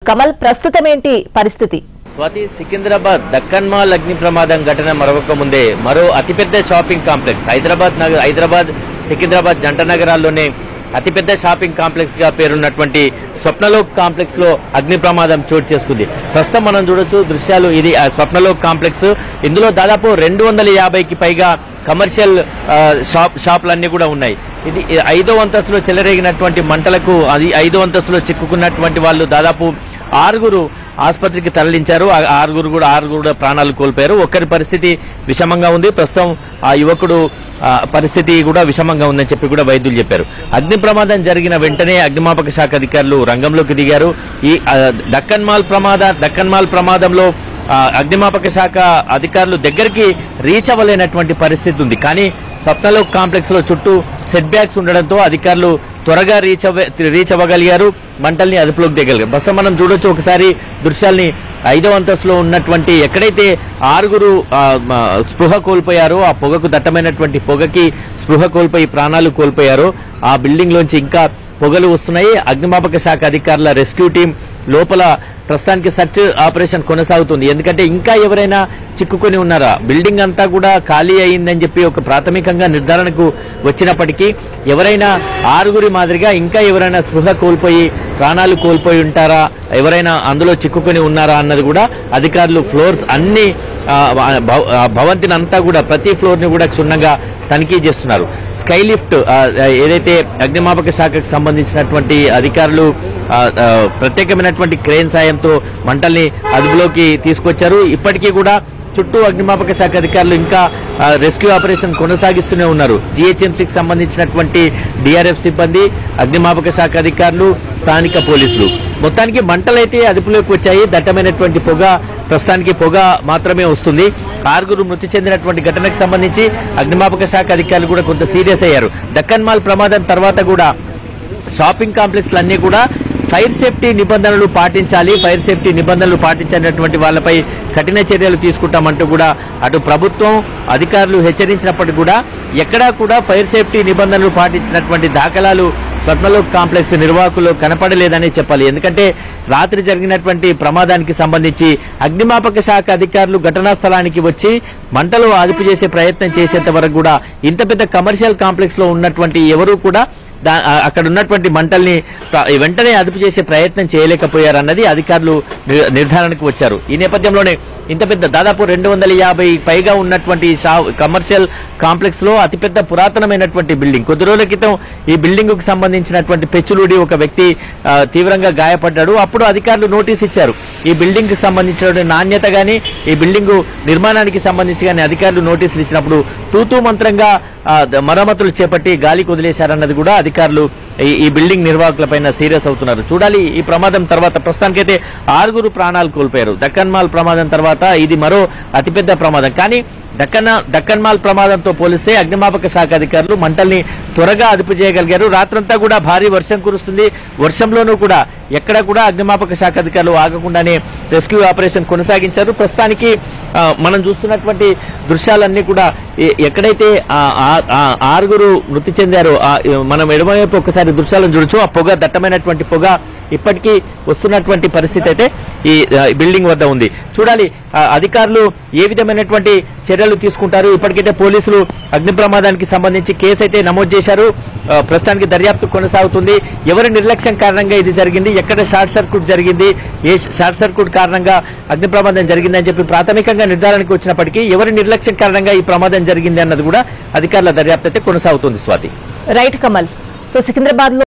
కమల్ ప్రస్తుతం ఏంటి పరిస్థితి స్వాతి సికింద్రాబాద్ దక్కన్ మాల్ అగ్ని ప్రమాదం ఘటన మరొక ముందే మరో అతిపెద్ద షాపింగ్ కాంప్లెక్స్ హైదరాబాద్ నగర్ హైదరాబాద్ సికింద్రాబాద్ జంట నగరాల్లోనే అతిపెద్ద షాపింగ్ కాంప్లెక్స్ గా పేరున్నటువంటి స్వప్నలోక్ కాంప్లెక్స్ లో అగ్ని ప్రమాదం చోటు చేసుకుంది ప్రస్తుతం మనం చూడొచ్చు దృశ్యాలు ఇది ఆ స్వప్నలోక్ కాంప్లెక్స్ ఇందులో దాదాపు రెండు వందల యాభైకి పైగా కమర్షియల్ ఆ, షాప్ షాపులన్నీ కూడా ఉన్నాయి ఇది ఈ ఐదో అంతస్తులో చెలరేగినటువంటి మంటలకు అది ఐదో అంతస్తులో చిక్కుకున్నటువంటి వాళ్ళు దాదాపు ఆరుగురు ఆసుపత్రికి తరలించారు ఆ ఆరుగురు కూడా ఆరుగురు కూడా ప్రాణాలు కోల్పోయారు ఒక్కరి పరిస్థితి విషమంగా ఉంది ప్రస్తుతం ఆ యువకుడు ఆ, పరిస్థితి కూడా విషమంగా ఉందని చెప్పి కూడా వైద్యులు చెప్పారు అగ్ని ప్రమాదం జరిగిన వెంటనే అగ్నిమాపక శాఖ అధికారులు రంగంలోకి దిగారు ఈ ఆ, దక్కన్ మాల్ ప్రమాద దక్కన్ మాల్ ప్రమాదంలో ఆ, అగ్నిమాపక శాఖ అధికారులు దగ్గరికి రీచ్ అవ్వలేనటువంటి పరిస్థితి ఉంది కానీ స్వప్నలో కాంప్లెక్స్ లో చుట్టూ సెట్ బ్యాక్స్ ఉండడంతో అధికారులు త్వరగా రీచ్ అవ్వ రీచ్ అవ్వగలిగారు మంటల్ని అదుపులోకి దిగలిగారు ప్రస్తుతం మనం చూడొచ్చు ఒకసారి దృశ్యాల్ని ఐదో అంతస్తులో ఉన్నటువంటి ఎక్కడైతే ఆరుగురు ఆ, మ, స్పృహ కోల్పోయారో ఆ పొగకు దట్టమైనటువంటి పొగకి స్పృహ కోల్పోయి ప్రాణాలు కోల్పోయారో ఆ బిల్డింగ్ లోంచి ఇంకా పొగలు వస్తున్నాయి అగ్నిమాపక శాఖ అధికారుల రెస్క్యూ టీం లోపల ప్రస్తుతానికి సర్చ్ ఆపరేషన్ కొనసాగుతుంది ఎందుకంటే ఇంకా ఎవరైనా చిక్కుకొని ఉన్నారా బిల్డింగ్ అంతా కూడా ఖాళీ అయిందని చెప్పి ఒక ప్రాథమికంగా నిర్ధారణకు వచ్చినప్పటికీ ఎవరైనా ఆరుగురి మాదిరిగా ఇంకా ఎవరైనా స్పృహ కోల్పోయి ప్రాణాలు కోల్పోయి ఉంటారా ఎవరైనా అందులో చిక్కుకొని ఉన్నారా అన్నది కూడా అధికారులు ఫ్లోర్స్ అన్ని ఆ, భవ- ఆ, భవంతిని అంతా కూడా ప్రతి ఫ్లోర్ ని కూడా క్షుణ్ణంగా తనిఖీ చేస్తున్నారు స్కై లిఫ్ట్ ఆ, ఏదైతే అగ్నిమాపక శాఖకు సంబంధించినటువంటి అధికారులు ఆ, ఆ, ప్రత్యేకమైనటువంటి క్రేన్ సాయంతో మంటల్ని అదుపులోకి తీసుకొచ్చారు ఇప్పటికీ కూడా చుట్టూ అగ్నిమాపక శాఖ అధికారులు ఇంకా ఆ, రెస్క్యూ ఆపరేషన్ కొనసాగిస్తూనే ఉన్నారు జిహెచ్ఎంసీకి సంబంధించినటువంటి డిఆర్ఎఫ్ సిబ్బంది అగ్నిమాపక శాఖ అధికారులు స్థానిక పోలీసులు మొత్తానికి మంటలైతే అదుపులోకి వచ్చాయి దట్టమైనటువంటి పొగ ప్రస్తుతానికి పొగ మాత్రమే వస్తుంది ఆరుగురు మృతి చెందినటువంటి ఘటనకు సంబంధించి అగ్నిమాపక శాఖ అధికారులు కూడా కొంత సీరియస్ అయ్యారు దక్కన్ మాల్ ప్రమాదం తర్వాత కూడా షాపింగ్ కాంప్లెక్స్లు అన్నీ కూడా ఫైర్ సేఫ్టీ నిబంధనలు పాటించాలి ఫైర్ సేఫ్టీ నిబంధనలు పాటించినటువంటి వాళ్ళపై కఠిన చర్యలు తీసుకుంటామంటూ కూడా అటు ప్రభుత్వం అధికారులు హెచ్చరించినప్పటికీ కూడా ఎక్కడా కూడా ఫైర్ సేఫ్టీ నిబంధనలు పాటించినటువంటి దాఖలాలు స్వర్ణలోక్ కాంప్లెక్స్ నిర్వాహకులు కనపడలేదని చెప్పాలి ఎందుకంటే రాత్రి జరిగినటువంటి ప్రమాదానికి సంబంధించి అగ్నిమాపక శాఖ అధికారులు ఘటనా స్థలానికి వచ్చి మంటలు అదుపు చేసే ప్రయత్నం చేసేంత వరకు కూడా ఇంత పెద్ద కమర్షియల్ కాంప్లెక్స్ లో ఉన్నటువంటి ఎవరూ కూడా దా- ఆ- అక్కడ ఉన్నటువంటి మంటల్ని ప్ర- వెంటనే అదుపు చేసే ప్రయత్నం చేయలేకపోయారన్నది అధికారులు నిర్- నిర్ధారణకు వచ్చారు ఈ నేపథ్యంలోనే ఇంత పెద్ద దాదాపు రెండు వందల యాభై పైగా ఉన్నటువంటి ఈ షా కమర్షియల్ కాంప్లెక్స్ లో అతిపెద్ద పురాతనమైనటువంటి బిల్డింగ్ కొద్ది రోజుల క్రితం ఈ బిల్డింగ్ కు సంబంధించినటువంటి పెచ్చులుడి ఒక వ్యక్తి ఆ, తీవ్రంగా గాయపడ్డాడు అప్పుడు అధికారులు నోటీస్ ఇచ్చారు ఈ బిల్డింగ్ కి సంబంధించిన నాణ్యత గాని ఈ బిల్డింగ్ నిర్మాణానికి సంబంధించి కానీ అధికారులు నోటీసులు ఇచ్చినప్పుడు తూతూ మంత్రంగా ఆ, ద- మరమ్మతులు చేపట్టి గాలికి వదిలేశారన్నది కూడా అధికారులు ఈ- ఈ బిల్డింగ్ నిర్వాహకులపైన సీరియస్ అవుతున్నారు చూడాలి ఈ ప్రమాదం తర్వాత ప్రస్తుతానికైతే ఆరుగురు ప్రాణాలు కోల్పోయారు దక్కన్ మాల్ ప్రమాదం తర్వాత ఇది మరో అతిపెద్ద ప్రమాదం కానీ దక్కన్ దక్కన్ మాల్ ప్రమాదంతో పోలిస్తే అగ్నిమాపక శాఖ అధికారులు మంటల్ని త్వరగా అదుపు చేయగలిగారు రాత్రంతా కూడా భారీ వర్షం కురుస్తుంది వర్షంలోనూ కూడా ఎక్కడ కూడా అగ్నిమాపక శాఖ అధికారులు ఆగకుండానే రెస్క్యూ ఆపరేషన్ కొనసాగించారు ప్రస్తుతానికి ఆ, మనం చూస్తున్నటువంటి దృశ్యాలన్నీ కూడా ఎ- ఎక్కడైతే ఆ ఆ- ఆ ఆరుగురు మృతి చెందారో ఆ, మనం ఎడమవైపు ఒకసారి దృశ్యాలను చూడొచ్చు ఆ పొగ దట్టమైనటువంటి పొగ ఇప్పటికీ వస్తున్నటువంటి పరిస్థితి అయితే ఈ ఆ, బిల్డింగ్ వద్ద ఉంది చూడాలి ఆ, అధికారులు ఏ విధమైనటువంటి చర్యలు తీసుకుంటారు ఇప్పటికైతే పోలీసులు అగ్ని ప్రమాదానికి సంబంధించి కేసు అయితే నమోదు చేశారు ఆ, ప్రస్తుతానికి దర్యాప్తు కొనసాగుతుంది ఎవరి నిర్లక్ష్యం కారణంగా ఇది జరిగింది ఎక్కడ షార్ట్ సర్క్యూట్ జరిగింది ఏ షార్ట్ సర్క్యూట్ కారణంగా అగ్ని ప్రమాదం జరిగిందని చెప్పి ప్రాథమికంగా నిర్ధారణకు వచ్చినప్పటికీ ఎవరి నిర్లక్ష్యం కారణంగా ఈ ప్రమాదం జరిగింది అన్నది కూడా అధికారుల దర్యాప్తు అయితే కొనసాగుతుంది స్వాతి రైట్ కమల్ సో సికింద్రాబాద్ లో